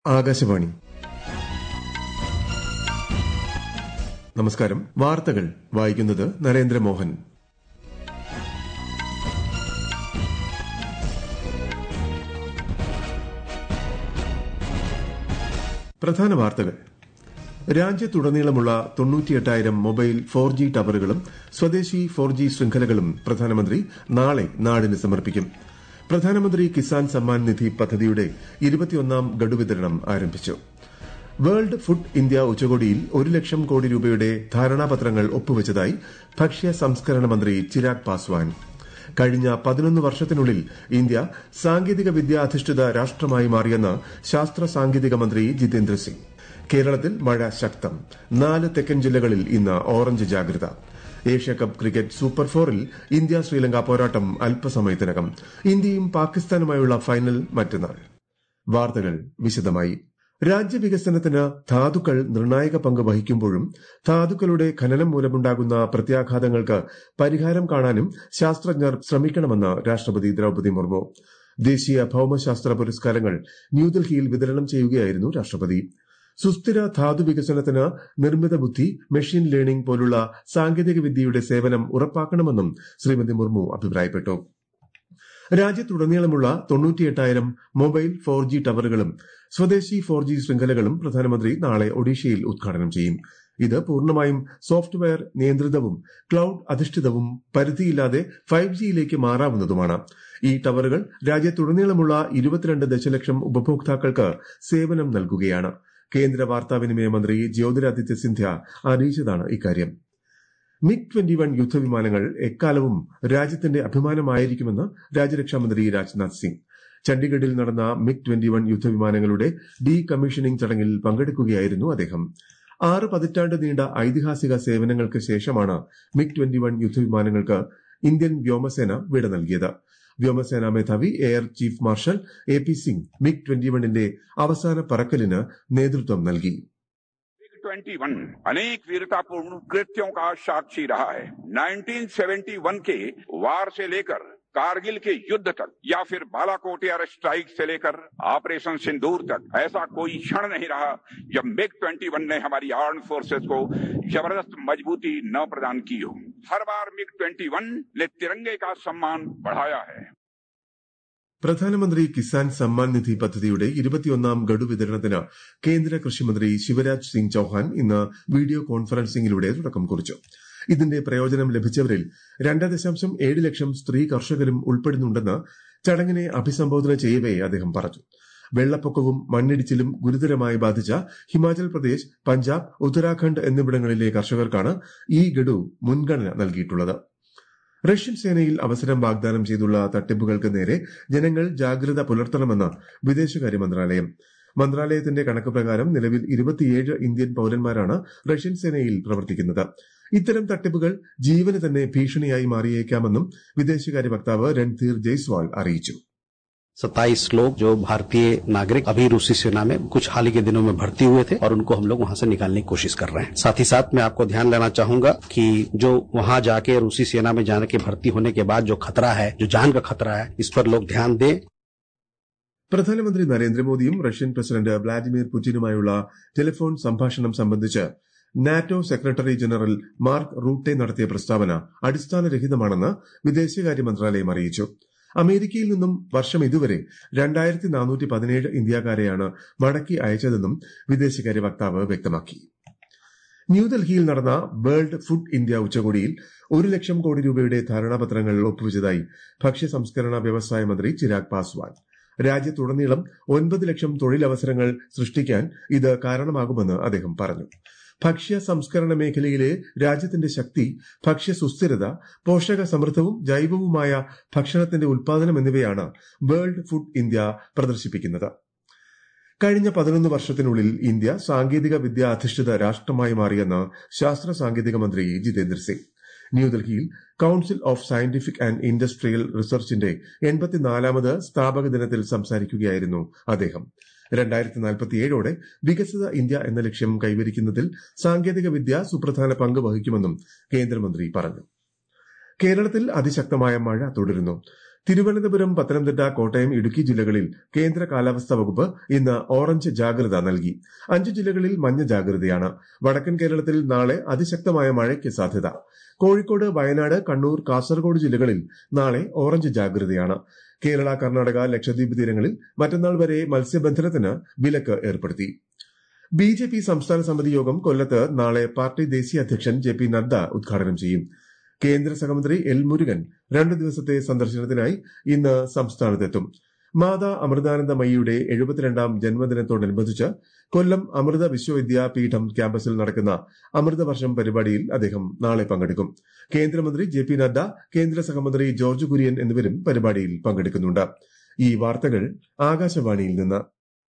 ആകാശവാണി നമസ്കാരം വാർത്തകൾ വായിക്കുന്നത് നരേന്ദ്രമോഹൻ പ്രധാന വാർത്തകൾ രാജ്യത്തുടനീളമുള്ള തൊണ്ണൂറ്റിയെട്ടായിരം മൊബൈൽ ഫോർ ജി ടവറുകളും സ്വദേശി ഫോർ ജി ശൃംഖലകളും പ്രധാനമന്ത്രി നാളെ നാടിന് സമർപ്പിക്കും പ്രധാനമന്ത്രി കിസാൻ സമ്മാൻ നിധി പദ്ധതിയുടെ ഇരുപത്തിയൊന്നാം ഗഡു വിതരണം ആരംഭിച്ചു വേൾഡ് ഫുഡ് ഇന്ത്യ ഉച്ചകോടിയിൽ ഒരു ലക്ഷം കോടി രൂപയുടെ ധാരണാപത്രങ്ങൾ ഒപ്പുവച്ചതായി ഭക്ഷ്യ സംസ്കരണ മന്ത്രി ചിരാഗ് പാസ്വാൻ കഴിഞ്ഞ പതിനൊന്ന് വർഷത്തിനുള്ളിൽ ഇന്ത്യ സാങ്കേതിക വിദ്യാധിഷ്ഠിത രാഷ്ട്രമായി മാറിയെന്ന് ശാസ്ത്ര സാങ്കേതിക മന്ത്രി ജിതേന്ദ്ര സിംഗ് കേരളത്തിൽ മഴ ശക്തം നാല് തെക്കൻ ജില്ലകളിൽ ഇന്ന് ഓറഞ്ച് ജാഗ്രത ഏഷ്യാകപ്പ് ക്രിക്കറ്റ് സൂപ്പർ ഫോറിൽ ഇന്ത്യ ശ്രീലങ്ക പോരാട്ടം അല്പസമയത്തിനകം ഇന്ത്യയും പാകിസ്ഥാനുമായുള്ള ഫൈനൽ മറ്റന്നാൾ വാർത്തകൾ വിശദമായി രാജ്യവികസനത്തിന് ധാതുക്കൾ നിർണായക പങ്ക് വഹിക്കുമ്പോഴും ധാതുക്കളുടെ ഖനനം മൂലമുണ്ടാകുന്ന പ്രത്യാഘാതങ്ങൾക്ക് പരിഹാരം കാണാനും ശാസ്ത്രജ്ഞർ ശ്രമിക്കണമെന്ന് രാഷ്ട്രപതി ദ്രൌപദി മുർമു ദേശീയ ഭൌമശാസ്ത്ര പുരസ്കാരങ്ങൾ ന്യൂഡൽഹിയിൽ വിതരണം ചെയ്യുകയായിരുന്നു രാഷ്ട്രപതി സുസ്ഥിര ധാതു വികസനത്തിന് നിർമ്മിത ബുദ്ധി മെഷീൻ ലേണിംഗ് പോലുള്ള സാങ്കേതിക വിദ്യയുടെ സേവനം ഉറപ്പാക്കണമെന്നും ശ്രീമതി മുർമു അഭിപ്രായപ്പെട്ടു രാജ്യത്തുടനീളമുള്ള തൊണ്ണൂറ്റിയെട്ടായിരം മൊബൈൽ ഫോർ ജി ടവറുകളും സ്വദേശി ഫോർ ജി ശൃംഖലകളും പ്രധാനമന്ത്രി നാളെ ഒഡീഷയിൽ ഉദ്ഘാടനം ചെയ്യും ഇത് പൂർണ്ണമായും സോഫ്റ്റ്വെയർ നിയന്ത്രിതവും ക്ലൌഡ് അധിഷ്ഠിതവും പരിധിയില്ലാതെ ഫൈവ് ജിയിലേക്ക് മാറാവുന്നതുമാണ് ഈ ടവറുകൾ രാജ്യത്തുടനീളമുള്ള ഇരുപത്തിരണ്ട് ദശലക്ഷം ഉപഭോക്താക്കൾക്ക് സേവനം നൽകുകയാണ് കേന്ദ്ര വാർത്താവിനിമയ മന്ത്രി ജ്യോതിരാദിത്യ സിന്ധ്യ അറിയിച്ചതാണ് ഇക്കാര്യം മിഗ് ട്വന്റി വൺ യുദ്ധവിമാനങ്ങൾ എക്കാലവും രാജ്യത്തിന്റെ അഭിമാനമായിരിക്കുമെന്ന് രാജ്യരക്ഷാമന്ത്രി രാജ്നാഥ് സിംഗ് ചണ്ഡീഗഡിൽ നടന്ന മിഗ് ട്വന്റി വൺ യുദ്ധവിമാനങ്ങളുടെ ഡീ കമ്മീഷനിംഗ് ചടങ്ങിൽ പങ്കെടുക്കുകയായിരുന്നു അദ്ദേഹം ആറ് പതിറ്റാണ്ട് നീണ്ട ഐതിഹാസിക സേവനങ്ങൾക്ക് ശേഷമാണ് മിഗ് ട്വന്റി വൺ യുദ്ധവിമാനങ്ങൾക്ക് ഇന്ത്യൻ വ്യോമസേന വിട നൽകിയത് വ്യോമസേനാ മേധാവി air chief marshal A P Singh MiG twenty വണ്ണിന്റെ അവസാന പറക്കലിന് നേതൃത്വം നൽകി ट्वेंटी वन अनेक वीरतापूर्ण कृत्यों का साक्षी रहा है 1971 के वार से लेकर कारगिल के युद्ध तक या फिर बालाकोट एयर स्ट्राइक से लेकर ऑपरेशन सिंदूर तक ऐसा कोई क्षण नहीं रहा जब मिग 21 ने हमारी आर्म फोर्सेस को जबरदस्त मजबूती न प्रदान की हो हर बार मिग 21 ने तिरंगे का सम्मान बढ़ाया है പ്രധാനമന്ത്രി കിസാൻ സമ്മാൻ നിധി പദ്ധതിയുടെ ഇരുപത്തിയൊന്നാം ഗഡു വിതരണത്തിന് കേന്ദ്ര കൃഷിമന്ത്രി ശിവരാജ് സിംഗ് ചൌഹാൻ ഇന്ന് വീഡിയോ കോൺഫറൻസിംഗിലൂടെ തുടക്കം കുറിച്ചു ഇതിന്റെ പ്രയോജനം ലഭിച്ചവരിൽ രണ്ട് ദശാംശം ഏഴ് ലക്ഷം സ്ത്രീ കർഷകരും ഉൾപ്പെടുന്നുണ്ടെന്ന് ചടങ്ങിനെ അഭിസംബോധന ചെയ്യവേ അദ്ദേഹം പറഞ്ഞു വെള്ളപ്പൊക്കവും മണ്ണിടിച്ചിലും ഗുരുതരമായി ബാധിച്ച ഹിമാചൽ പ്രദേശ് പഞ്ചാബ് ഉത്തരാഖണ്ഡ് എന്നിവിടങ്ങളിലെ കർഷകർക്കാണ് ഈ ഗഡു മുൻഗണന നൽകിയിട്ടുള്ളത് റഷ്യൻ സേനയിൽ അവസരം വാഗ്ദാനം ചെയ്തുള്ള തട്ടിപ്പുകൾക്ക് നേരെ ജനങ്ങൾ ജാഗ്രത പുലർത്തണമെന്ന് വിദേശകാര്യ മന്ത്രാലയം മന്ത്രാലയത്തിന്റെ കണക്ക് പ്രകാരം നിലവിൽ ഇരുപത്തിയേഴ് ഇന്ത്യൻ പൌരന്മാരാണ് റഷ്യൻ സേനയിൽ പ്രവർത്തിക്കുന്നത് ഇത്തരം തട്ടിപ്പുകൾ ജീവന് തന്നെ ഭീഷണിയായി മാറിയേക്കാമെന്നും വിദേശകാര്യ വക്താവ് രൺധീർ ജയ്സ്വാൾ അറിയിച്ചു सत्ताईस लोग जो भारतीय नागरिक अभी रूसी सेना में कुछ हाल ही के दिनों में भर्ती हुए थे और उनको हम लोग वहां से निकालने की कोशिश कर रहे हैं साथ ही साथ मैं आपको ध्यान लेना चाहूंगा कि जो वहां जाके रूसी सेना में जाने के भर्ती होने के बाद जो खतरा है जो जान का खतरा है इस पर लोग ध्यान दें പ്രധാനമന്ത്രി നരേന്ദ്രമോദിയും റഷ്യൻ പ്രസിഡന്റ് വ്ളാഡിമിർ പുടിനുമായുള്ള ടെലിഫോൺ സംഭാഷണം സംബന്ധിച്ച് NATO secretary general Mark Rutte നടത്തിയ പ്രസ്താവന അടിസ്ഥാനരഹിതമാണെന്ന് വിദേശകാര്യ മന്ത്രാലയം അറിയിച്ചു അമേരിക്കയിൽ നിന്നും വർഷം ഇതുവരെ രണ്ടായിരത്തി നാനൂറ്റി പതിനേഴ് ഇന്ത്യക്കാരെയാണ് മടക്കി അയച്ചതെന്നും വിദേശകാര്യ വക്താവ് വ്യക്തമാക്കി ന്യൂഡൽഹിയിൽ നടന്ന വേൾഡ് ഫുഡ് ഇന്ത്യ ഉച്ചകോടിയിൽ ഒരു ലക്ഷം കോടി രൂപയുടെ ധാരണാപത്രങ്ങൾ ഒപ്പുവച്ചതായി ഭക്ഷ്യ സംസ്കരണ വ്യവസായ മന്ത്രി ചിരാഗ് പാസ്വാൻ രാജ്യത്തുടനീളം ഒൻപത് ലക്ഷം തൊഴിലവസരങ്ങൾ സൃഷ്ടിക്കാൻ ഇത് കാരണമാകുമെന്ന് അദ്ദേഹം പറഞ്ഞു ഭക്ഷ്യ സംസ്കരണ മേഖലയിലെ രാജ്യത്തിന്റെ ശക്തി ഭക്ഷ്യ സുസ്ഥിരത പോഷക സമൃദ്ധവും ജൈവവുമായ ഭക്ഷണത്തിന്റെ ഉൽപാദനം എന്നിവയാണ് വേൾഡ് ഫുഡ് ഇന്ത്യ പ്രദർശിപ്പിക്കുന്നത് കഴിഞ്ഞ പതിനൊന്ന് വർഷത്തിനുള്ളിൽ ഇന്ത്യ സാങ്കേതിക വിദ്യ അധിഷ്ഠിത രാഷ്ട്രമായി മാറിയെന്ന് ശാസ്ത്ര സാങ്കേതിക മന്ത്രി ജിതേന്ദ്ര സിംഗ് ന്യൂഡൽഹിയിൽ council of scientific and industrial റിസർച്ചിന്റെ എൺപത്തിനാലാമത് സ്ഥാപക ദിനത്തിൽ സംസാരിക്കുകയായിരുന്നു അദ്ദേഹം രണ്ടായിരത്തി നാൽപ്പത്തിയേഴോടെ വികസിത ഇന്ത്യ എന്ന ലക്ഷ്യം കൈവരിക്കുന്നതിൽ സാങ്കേതിക വിദ്യ സുപ്രധാന പങ്ക് വഹിക്കുമെന്നും കേന്ദ്രമന്ത്രി പറഞ്ഞു കേരളത്തിൽ അതിശക്തമായ മഴ തുടരുന്നു തിരുവനന്തപുരം പത്തനംതിട്ട കോട്ടയം ഇടുക്കി ജില്ലകളിൽ കേന്ദ്ര കാലാവസ്ഥാ വകുപ്പ് ഇന്ന് ഓറഞ്ച് ജാഗ്രത നൽകി അഞ്ച് ജില്ലകളിൽ മഞ്ഞ ജാഗ്രതയാണ് വടക്കൻ കേരളത്തിൽ നാളെ അതിശക്തമായ മഴയ്ക്ക് സാധ്യത കോഴിക്കോട് വയനാട് കണ്ണൂർ കാസർഗോഡ് ജില്ലകളിൽ നാളെ ഓറഞ്ച് ജാഗ്രതയാണ് കേരള കർണാടക ലക്ഷദ്വീപ് തീരങ്ങളിൽ മറ്റന്നാൾ വരെ മത്സ്യബന്ധനത്തിന് വിലക്ക് ഏർപ്പെടുത്തി ബി ജെ പി സംസ്ഥാന സമിതി യോഗം കൊല്ലത്ത് നാളെ പാർട്ടി ദേശീയ അധ്യക്ഷൻ ജെ പി നദ്ദ ഉദ്ഘാടനം ചെയ്യും കേന്ദ്ര സഹമന്ത്രി എൽ മുരുകൻ രണ്ട് ദിവസത്തെ സന്ദർശനത്തിനായി ഇന്ന് സംസ്ഥാനത്തെത്തും മാതാ അമൃതാനന്ദമയിയുടെ എഴുപത്തിരണ്ടാം ജന്മദിനത്തോടനുബന്ധിച്ച് കൊല്ലം അമൃത വിശ്വവിദ്യാപീഠം ക്യാമ്പസിൽ നടക്കുന്ന അമൃതവർഷം പരിപാടിയിൽ അദ്ദേഹം നാളെ പങ്കെടുക്കും കേന്ദ്രമന്ത്രി ജെ പി നദ്ദ കേന്ദ്ര സഹമന്ത്രി ജോർജ് കുര്യൻ എന്നിവരും പരിപാടിയിൽ പങ്കെടുക്കുന്നുണ്ട് ഈ വാർത്തകൾ ആകാശവാണിയിൽ നിന്ന്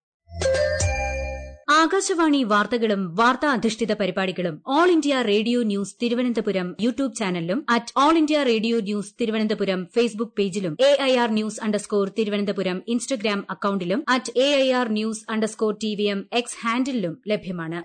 ആകാശവാണി വാർത്തകളും വാർത്താ അധിഷ്ഠിത പരിപാടികളും All India Radio news Thiruvananthapuram YouTube ചാനലിലും at All India Radio news Thiruvananthapuram Facebook പേജിലും A I R news underscore Thiruvananthapuram Instagram അക്കൌണ്ടിലും at A I R news underscore T V M X ഹാൻഡിലും ലഭ്യമാണ്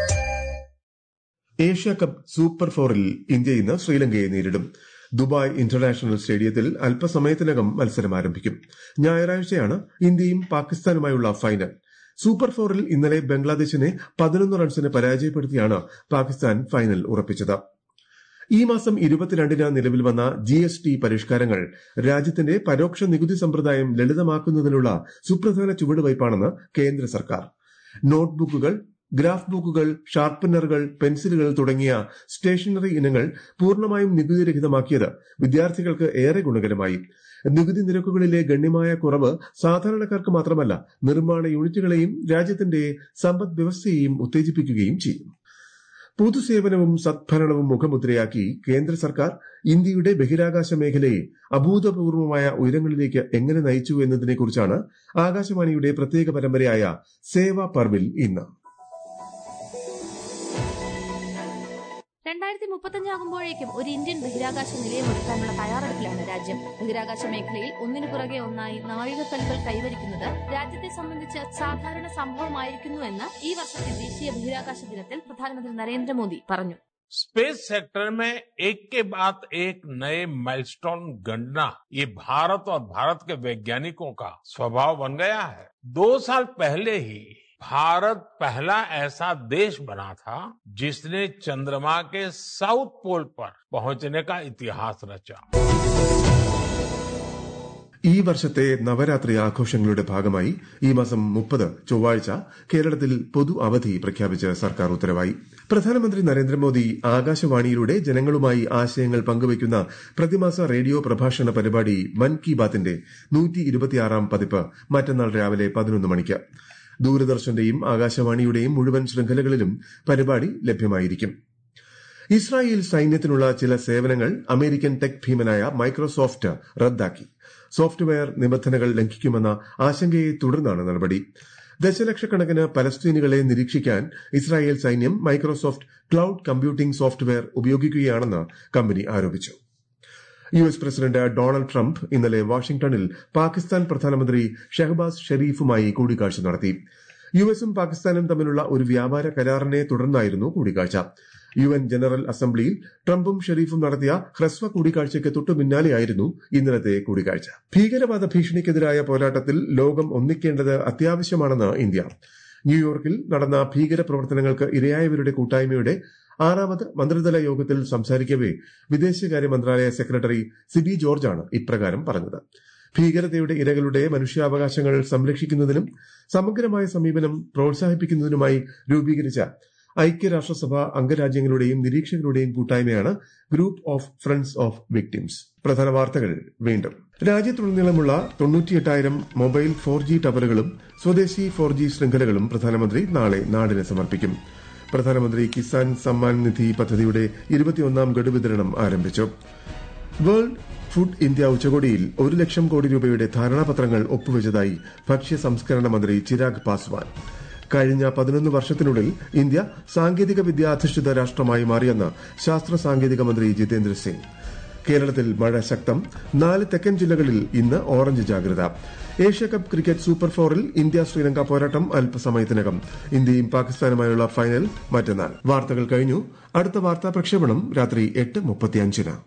ഏഷ്യ കപ്പ് സൂപ്പർ ഫോറിൽ ഇന്ത്യ ഇന്ന് ശ്രീലങ്കയെ നേരിടും Dubai international സ്റ്റേഡിയത്തിൽ അല്പസമയത്തിനകം മത്സരം ആരംഭിക്കും ഞായറാഴ്ചയാണ് ഇന്ത്യയും പാകിസ്ഥാനുമായുള്ള ഫൈനൽ സൂപ്പർ ഫോറിൽ ഇന്നലെ ബംഗ്ലാദേശിനെ പതിനൊന്ന് റൺസിന് പരാജയപ്പെടുത്തിയാണ് പാകിസ്ഥാൻ ഫൈനൽ ഉറപ്പിച്ചത് ഈ മാസം ഇരുപത്തിരണ്ടിന് നിലവിൽ വന്ന ജി എസ് ടി പരിഷ്കാരങ്ങൾ രാജ്യത്തിന്റെ പരോക്ഷ നികുതി സമ്പ്രദായം ലളിതമാക്കുന്നതിനുള്ള സുപ്രധാന ചുവടുവയ്പാണെന്ന് കേന്ദ്ര സർക്കാർ നോട്ട്ബുക്കുകൾ ഗ്രാഫ് ബുക്കുകൾ ഷാർപ്പനറുകൾ പെൻസിലുകൾ തുടങ്ങിയ സ്റ്റേഷനറി ഇനങ്ങൾ പൂർണ്ണമായും നികുതിരഹിതമാക്കിയത് വിദ്യാർത്ഥികൾക്ക് ഏറെ ഗുണകരമായി നികുതി നിരക്കുകളിലെ ഗണ്യമായ കുറവ് സാധാരണക്കാർക്ക് മാത്രമല്ല നിർമ്മാണ യൂണിറ്റുകളെയും രാജ്യത്തിന്റെ സമ്പദ് വ്യവസ്ഥയെയും ഉത്തേജിപ്പിക്കുകയും ചെയ്യും പൊതുസേവനവും സദ്ഭരണവും മുഖമുദ്രയാക്കി കേന്ദ്ര സർക്കാർ ഇന്ത്യയുടെ ബഹിരാകാശ മേഖലയെ അഭൂതപൂർവമായ ഉയരങ്ങളിലേക്ക് എങ്ങനെ നയിച്ചു എന്നതിനെക്കുറിച്ചാണ് ആകാശവാണിയുടെ പ്രത്യേക പരമ്പരയായ സേവാ പർവിൽ ഇന്ന് രണ്ടായിരത്തി മുപ്പത്തഞ്ചാകുമ്പോഴേക്കും ഒരു ഇന്ത്യൻ ബഹിരാകാശ നിലയം ഒരുക്കാനുള്ള തയ്യാറെടുപ്പിലാണ് രാജ്യം ബഹിരാകാശ മേഖലയിൽ ഒന്നിനു പുറകെ ഒന്നായി നാഴികക്കല്ലുകൾ കൈവരിക്കുന്നത് രാജ്യത്തെ സംബന്ധിച്ച് സാധാരണ സംഭവമായിരിക്കുന്നുവെന്ന് ഈ വർഷത്തെ ദേശീയ ബഹിരാകാശ ദിനത്തിൽ പ്രധാനമന്ത്രി നരേന്ദ്രമോദി പറഞ്ഞു स्पेस सेक्टर में एक के बाद एक नए माइलस्टोन गणना ये भारत और भारत के वैज्ञानिकों का स्वभाव बन गया है दो साल पहले ही भारत पहला ऐसा देश बना था जिसने चंद्रमा के साउथ पोल पर पहुंचने का इतिहास रचा ഈ വർഷത്തെ നവരാത്രി ആഘോഷങ്ങളുടെ ഭാഗമായി ഈ മാസം മുപ്പത് ചൊവ്വാഴ്ച കേരളത്തിൽ പൊതു അവധി പ്രഖ്യാപിച്ച് സർക്കാർ ഉത്തരവായി പ്രധാനമന്ത്രി നരേന്ദ്രമോദി ആകാശവാണിയിലൂടെ ജനങ്ങളുമായി ആശയങ്ങൾ പങ്കുവയ്ക്കുന്ന പ്രതിമാസ റേഡിയോ പ്രഭാഷണ പരിപാടി മൻ കി ബാത്തിന്റെ നൂറ്റി ഇരുപത്തിയാറാം പതിപ്പ് മറ്റന്നാൾ രാവിലെ പതിനൊന്ന് മണിക്ക് ദൂരദർശന്റെയും ആകാശവാണിയുടെയും മുഴുവൻ ശൃംഖലകളിലും പരിപാടി ലഭ്യമായിരിക്കും ഇസ്രായേൽ സൈന്യത്തിനുള്ള ചില സേവനങ്ങൾ അമേരിക്കൻ ടെക് ഭീമനായ മൈക്രോസോഫ്റ്റ് റദ്ദാക്കി സോഫ്റ്റ്വെയർ നിബന്ധനകൾ ലംഘിക്കുമെന്ന ആശങ്കയെ തുടർന്നാണ് നടപടി ദശലക്ഷക്കണക്കിന് പലസ്തീനുകളെ നിരീക്ഷിക്കാൻ ഇസ്രായേൽ സൈന്യം മൈക്രോസോഫ്റ്റ് ക്ലൌഡ് കമ്പ്യൂട്ടിംഗ് സോഫ്റ്റ്വെയർ ഉപയോഗിക്കുകയാണെന്ന് കമ്പനി ആരോപിച്ചു U S president Donald Trump ഇന്നലെ വാഷിംഗ്ടണിൽ പാകിസ്ഥാൻ പ്രധാനമന്ത്രി ഷെഹബാസ് ഷെരീഫുമായി കൂടിക്കാഴ്ച നടത്തി യു എസും പാകിസ്ഥാനും തമ്മിലുള്ള ഒരു വ്യാപാര കരാറിനെ തുടർന്നായിരുന്നു കൂടിക്കാഴ്ച യു എൻ ജനറൽ അസംബ്ലിയിൽ ട്രംപും ഷെരീഫും നടത്തിയ ഹ്രസ്വ കൂടിക്കാഴ്ചയ്ക്ക് തൊട്ടു പിന്നാലെയായിരുന്നു ഇന്നലത്തെ കൂടിക്കാഴ്ച ഭീകരവാദ ഭീഷണിക്കെതിരായ പോരാട്ടത്തിൽ ലോകം ഒന്നിക്കേണ്ടത് അത്യാവശ്യമാണെന്ന് ഇന്ത്യ ന്യൂയോർക്കിൽ നടന്ന ഭീകര പ്രവർത്തനങ്ങൾക്ക് ഇരയായവരുടെ കൂട്ടായ്മയുടെ ആറാമത് മന്ത്രിതല യോഗത്തിൽ സംസാരിക്കവെ വിദേശകാര്യ മന്ത്രാലയ സെക്രട്ടറി സിബി ജോർജാണ് ഇപ്രകാരം പറഞ്ഞത് ഭീകരതയുടെ ഇരകളുടെ മനുഷ്യാവകാശങ്ങൾ സംരക്ഷിക്കുന്നതിനും സമഗ്രമായ സമീപനം പ്രോത്സാഹിപ്പിക്കുന്നതിനുമായി രൂപീകരിച്ച ഐക്യരാഷ്ട്രസഭ അംഗരാജ്യങ്ങളുടെയും നിരീക്ഷകരുടെയും കൂട്ടായ്മയാണ് group of friends of victims പ്രധാന വാർത്തകൾ വീണ്ടും രാജ്യത്തുടനീളമുള്ള തൊണ്ണൂറ്റിയെട്ടായിരം മൊബൈൽ ഫോർ ജി ടവറുകളും സ്വദേശി ഫോർ ജി ശൃംഖലകളും പ്രധാനമന്ത്രി നാളെ നാടിന് സമർപ്പിക്കും പ്രധാനമന്ത്രി കിസാൻ സമ്മാൻ നിധി പദ്ധതിയുടെ ഇരുപത്തിയൊന്നാം ഗഡു വിതരണം ആരംഭിച്ചു വേൾഡ് ഫുഡ് ഇന്ത്യ ഉച്ചകോടിയിൽ ഒരു ലക്ഷം കോടി രൂപയുടെ ധാരണാപത്രങ്ങൾ ഒപ്പുവെച്ചതായി ഭക്ഷ്യ സംസ്കരണ മന്ത്രി ചിരാഗ് പാസ്വാൻ കഴിഞ്ഞ പതിനൊന്ന് വർഷത്തിനുള്ളിൽ ഇന്ത്യ സാങ്കേതിക വിദ്യാധിഷ്ഠിത രാഷ്ട്രമായി മാറിയെന്ന് ശാസ്ത്ര സാങ്കേതിക മന്ത്രി ജിതേന്ദ്ര സിംഗ് കേരളത്തിൽ മഴ ശക്തം നാല് തെക്കൻ ജില്ലകളിൽ ഇന്ന് ഓറഞ്ച് ജാഗ്രത ഏഷ്യാകപ്പ് ക്രിക്കറ്റ് സൂപ്പർ ഫോറിൽ ഇന്ത്യ ശ്രീലങ്ക പോരാട്ടം അല്പസമയത്തിനകം ഇന്ത്യയും പാകിസ്ഥാനുമായുള്ള ഫൈനൽ മറ്റന്നാൾ വാർത്തകൾ കഴിഞ്ഞു അടുത്ത വാർത്താ പ്രക്ഷേപണം രാത്രി എട്ട് മുപ്പത്തിയഞ്ചിന്